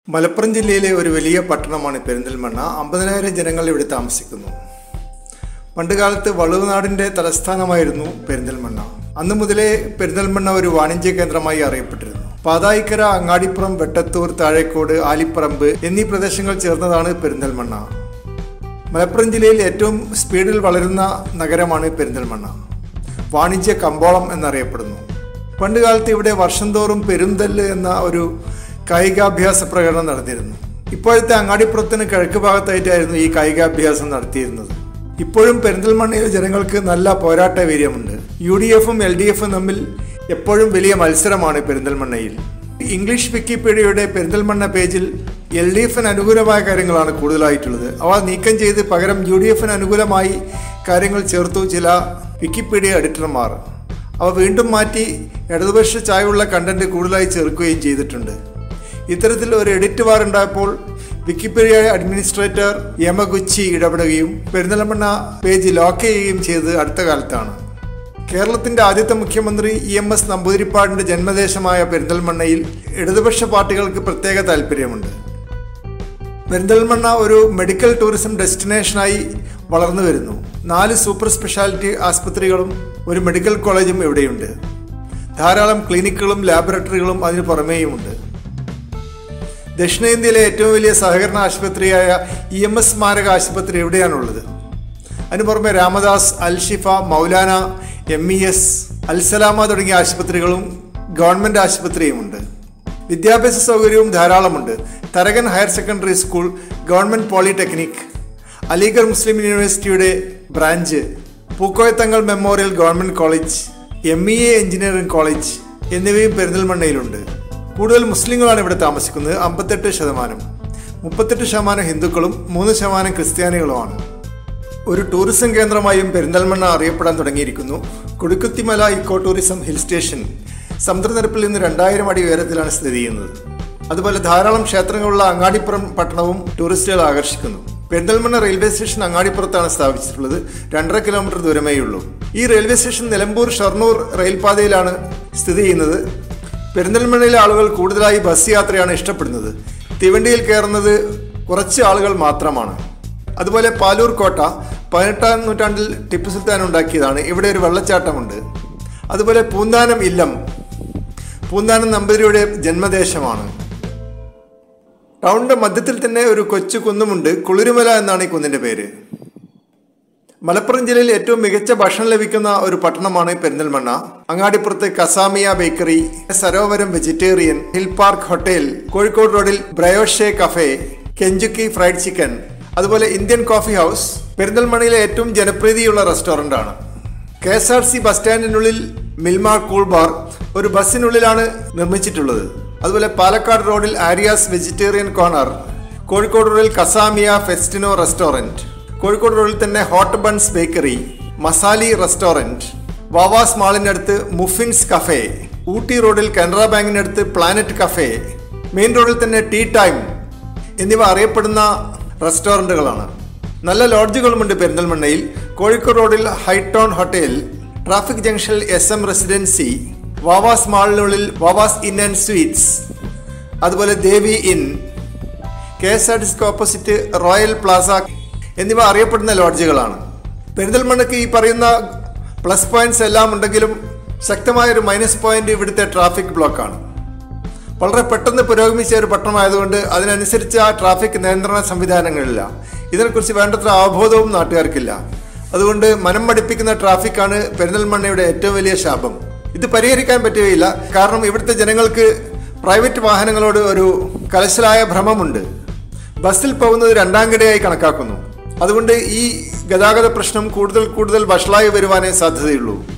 മലപ്പുറം ജില്ലയിലെ ഒരു വലിയ പട്ടണമാണ് പെരിന്തൽമണ്ണ അമ്പതിനായിരം ജനങ്ങൾ ഇവിടെ താമസിക്കുന്നു പണ്ടുകാലത്ത് വളുവനാടിൻ്റെ തലസ്ഥാനമായിരുന്നു പെരിന്തൽമണ്ണ അന്നു മുതലേ പെരിന്തൽമണ്ണ ഒരു വാണിജ്യ കേന്ദ്രമായി അറിയപ്പെട്ടിരുന്നു പാതായിക്കര അങ്ങാടിപ്പുറം വെട്ടത്തൂർ താഴേക്കോട് ആലിപ്പറമ്പ് എന്നീ പ്രദേശങ്ങൾ ചേർന്നതാണ് പെരിന്തൽമണ്ണ മലപ്പുറം ജില്ലയിൽ ഏറ്റവും സ്പീഡിൽ വളരുന്ന നഗരമാണ് പെരിന്തൽമണ്ണ വാണിജ്യ കമ്പോളം എന്നറിയപ്പെടുന്നു പണ്ടുകാലത്ത് ഇവിടെ വർഷം തോറും പെരുന്തല്ല് എന്ന ഒരു കായികാഭ്യാസ പ്രകടനം നടന്നിരുന്നു ഇപ്പോഴത്തെ അങ്ങാടിപ്പുറത്തിന് കിഴക്ക് ഭാഗത്തായിട്ടായിരുന്നു ഈ കായികാഭ്യാസം നടത്തിയിരുന്നത് ഇപ്പോഴും പെരിന്തൽമണ്ണയിലെ ജനങ്ങൾക്ക് നല്ല പോരാട്ട വീര്യമുണ്ട് യു ഡി എഫും എൽ ഡി എഫും തമ്മിൽ എപ്പോഴും വലിയ മത്സരമാണ് പെരിന്തൽമണ്ണയിൽ ഇംഗ്ലീഷ് വിക്കിപീഡിയയുടെ പെരിന്തൽമണ്ണ പേജിൽ എൽ ഡി എഫിന് അനുകൂലമായ കാര്യങ്ങളാണ് കൂടുതലായിട്ടുള്ളത് അവ നീക്കം ചെയ്ത് പകരം യു ഡി എഫിന് അനുകൂലമായി കാര്യങ്ങൾ ചേർത്തു ചില വിക്കിപീഡിയ എഡിറ്റർമാർ അവ വീണ്ടും മാറ്റി ഇടതുപക്ഷ ചായവുള്ള കണ്ടന്റ് കൂടുതലായി ചേർക്കുകയും ചെയ്തിട്ടുണ്ട് ഇത്തരത്തിൽ ഒരു എഡിറ്റ് വാർ ഉണ്ടായപ്പോൾ വിക്കിപീഡിയ അഡ്മിനിസ്ട്രേറ്റർ യമഗുച്ചി ഇടപെടുകയും പെരിന്തൽമണ്ണ പേജ് ലോക്ക് ചെയ്യുകയും ചെയ്തത് അടുത്ത കാലത്താണ് കേരളത്തിന്റെ ആദ്യത്തെ മുഖ്യമന്ത്രി ഇ എം എസ് നമ്പൂതിരിപ്പാടിന്റെ ജന്മദേശമായ പെരിന്തൽമണ്ണയിൽ ഇടതുപക്ഷ പാർട്ടികൾക്ക് പ്രത്യേക താല്പര്യമുണ്ട് പെരിന്തൽമണ്ണ ഒരു മെഡിക്കൽ ടൂറിസം ഡെസ്റ്റിനേഷനായി വളർന്നു വരുന്നു നാല് സൂപ്പർ സ്പെഷ്യാലിറ്റി ആസ്പത്രികളും ഒരു മെഡിക്കൽ കോളേജും ഇവിടെയുണ്ട് ധാരാളം ക്ലിനിക്കുകളും ലാബറട്ടറികളും അതിന് പുറമേയുമുണ്ട് ദക്ഷിണേന്ത്യയിലെ ഏറ്റവും വലിയ സഹകരണ ആശുപത്രിയായ ഇ എം എസ് സ്മാരക ആശുപത്രി എവിടെയാണുള്ളത് അതിന് പുറമെ Ramadas Alshifa Moulana M E S Alsalama തുടങ്ങിയ ആശുപത്രികളും ഗവൺമെൻറ് ആശുപത്രിയുമുണ്ട് വിദ്യാഭ്യാസ സൗകര്യവും ധാരാളമുണ്ട് Tharakan higher secondary school government polytechnic Aligarh Muslim യൂണിവേഴ്സിറ്റിയുടെ branch Pookoya Thangal memorial government college M E A engineering college എന്നിവയും പെരിന്തൽമണ്ണയിലുണ്ട് കൂടുതൽ മുസ്ലിങ്ങളാണ് ഇവിടെ താമസിക്കുന്നത് അമ്പത്തെട്ട് ശതമാനം മുപ്പത്തെട്ട് ശതമാനം ഹിന്ദുക്കളും മൂന്ന് ശതമാനം ക്രിസ്ത്യാനികളുമാണ് ഒരു ടൂറിസം കേന്ദ്രമായും പെരിന്തൽമണ്ണ അറിയപ്പെടാൻ തുടങ്ങിയിരിക്കുന്നു Kodikuthimala eco tourism hill station സമുദ്രനിരപ്പിൽ നിന്ന് രണ്ടായിരം അടി ഉയരത്തിലാണ് സ്ഥിതി ചെയ്യുന്നത് അതുപോലെ ധാരാളം ക്ഷേത്രങ്ങളുള്ള അങ്ങാടിപ്പുറം പട്ടണവും ടൂറിസ്റ്റുകളെ ആകർഷിക്കുന്നു പെരിന്തൽമണ്ണ റെയിൽവേ സ്റ്റേഷൻ അങ്ങാടിപ്പുറത്താണ് സ്ഥാപിച്ചിട്ടുള്ളത് രണ്ടര കിലോമീറ്റർ ദൂരമേയുള്ളൂ ഈ റെയിൽവേ സ്റ്റേഷൻ നിലമ്പൂർ ഷൊർണൂർ റെയിൽപാതയിലാണ് സ്ഥിതി ചെയ്യുന്നത് പെരിന്തൽമണ്ണയിലെ ആളുകൾ കൂടുതലായി ബസ് യാത്രയാണ് ഇഷ്ടപ്പെടുന്നത് തീവണ്ടിയിൽ കയറുന്നത് കുറച്ച് ആളുകൾ മാത്രമാണ് അതുപോലെ പാലൂർ കോട്ട പതിനെട്ടാം നൂറ്റാണ്ടിൽ ടിപ്പു സുൽത്താൻ ഉണ്ടാക്കിയതാണ് ഇവിടെ ഒരു വെള്ളച്ചാട്ടമുണ്ട് അതുപോലെ പൂന്താനം ഇല്ലം പൂന്താനം നമ്പൂതിരിയുടെ ജന്മദേശമാണ് ടൗണിന്റെ മധ്യത്തിൽ തന്നെ ഒരു കൊച്ചു കുന്നുമുണ്ട് കുളിരുമല എന്നാണ് ഈ കുന്നിന്റെ പേര് മലപ്പുറം ജില്ലയിൽ ഏറ്റവും മികച്ച ഭക്ഷണം ലഭിക്കുന്ന ഒരു പട്ടണമാണ് പെരിന്തൽമണ്ണ അങ്ങാടിപ്പുറത്ത് കസാമിയ bakery Sarovaram vegetarian hill park hotel Kozhikode റോഡിൽ brioche cafe Kentucky fried chicken അതുപോലെ ഇന്ത്യൻ കോഫി ഹൗസ് പെരിന്തൽമണ്ണയിലെ ഏറ്റവും ജനപ്രീതിയുള്ള റെസ്റ്റോറൻ്റ് ആണ് K S R C bus സ്റ്റാൻഡിനുള്ളിൽ മിൽമ കൂൾ ബാർ ഒരു ബസ്സിനുള്ളിലാണ് നിർമ്മിച്ചിട്ടുള്ളത് അതുപോലെ പാലക്കാട് റോഡിൽ ആര്യാസ് വെജിറ്റേറിയൻ കോർണർ കോഴിക്കോട് റോഡിൽ കസാമിയ ഫെസ്റ്റിനോ റെസ്റ്റോറൻറ്റ് കോഴിക്കോട് റോഡിൽ തന്നെ ഹോട്ട് ബൺസ് ബേക്കറി മസാലി റെസ്റ്റോറൻറ്റ് വാവാസ് മാളിനടുത്ത് മുഫിൻസ് കഫേ ഊട്ടി റോഡിൽ കനറ ബാങ്കിനടുത്ത് പ്ലാനറ്റ് കഫേ മെയിൻ റോഡിൽ തന്നെ ടീ ടൈം എന്നിവ അറിയപ്പെടുന്ന റെസ്റ്റോറൻറ്റുകളാണ് നല്ല ലോഡ്ജുകളുമുണ്ട് പെരിന്തൽമണ്ണയിൽ കോഴിക്കോട് റോഡിൽ ഹൈടോൺ ഹോട്ടൽ ട്രാഫിക് ജംഗ്ഷനിൽ എസ് എം റെസിഡൻസി വാവാസ് മാളിനുള്ളിൽ വാവാസ് ഇൻ ആൻഡ് സ്വീറ്റ്സ് അതുപോലെ Devi inn K S R T സിക്ക് ഓപ്പോസിറ്റ് റോയൽ പ്ലാസ എന്നിവ അറിയപ്പെടുന്ന ലോഡ്ജുകളാണ് പെരിന്തൽമണ്ണയ്ക്ക് ഈ പറയുന്ന പ്ലസ് പോയിന്റ്സ് എല്ലാം ഉണ്ടെങ്കിലും ശക്തമായ ഒരു മൈനസ് പോയിന്റ് ഇവിടുത്തെ ട്രാഫിക് ബ്ലോക്കാണ് വളരെ പെട്ടെന്ന് പുരോഗമിച്ച ഒരു പട്ടണമായതുകൊണ്ട് അതിനനുസരിച്ച് ആ ട്രാഫിക് നിയന്ത്രണ സംവിധാനങ്ങളില്ല ഇതിനെക്കുറിച്ച് വേണ്ടത്ര അവബോധവും നാട്ടുകാർക്കില്ല അതുകൊണ്ട് മനം മടിപ്പിക്കുന്ന ട്രാഫിക്കാണ് പെരിന്തൽമണ്ണയുടെ ഏറ്റവും വലിയ ശാപം ഇത് പരിഹരിക്കാൻ പറ്റുകയില്ല കാരണം ഇവിടുത്തെ ജനങ്ങൾക്ക് പ്രൈവറ്റ് വാഹനങ്ങളോട് ഒരു കലശലായ ഭ്രമമുണ്ട് ബസ്സിൽ പോകുന്നത് രണ്ടാം കിടയായി കണക്കാക്കുന്നു അതുകൊണ്ട് ഈ ഗതാഗത പ്രശ്നം കൂടുതൽ കൂടുതൽ വഷളായി വരുവാനേ സാധ്യതയുള്ളൂ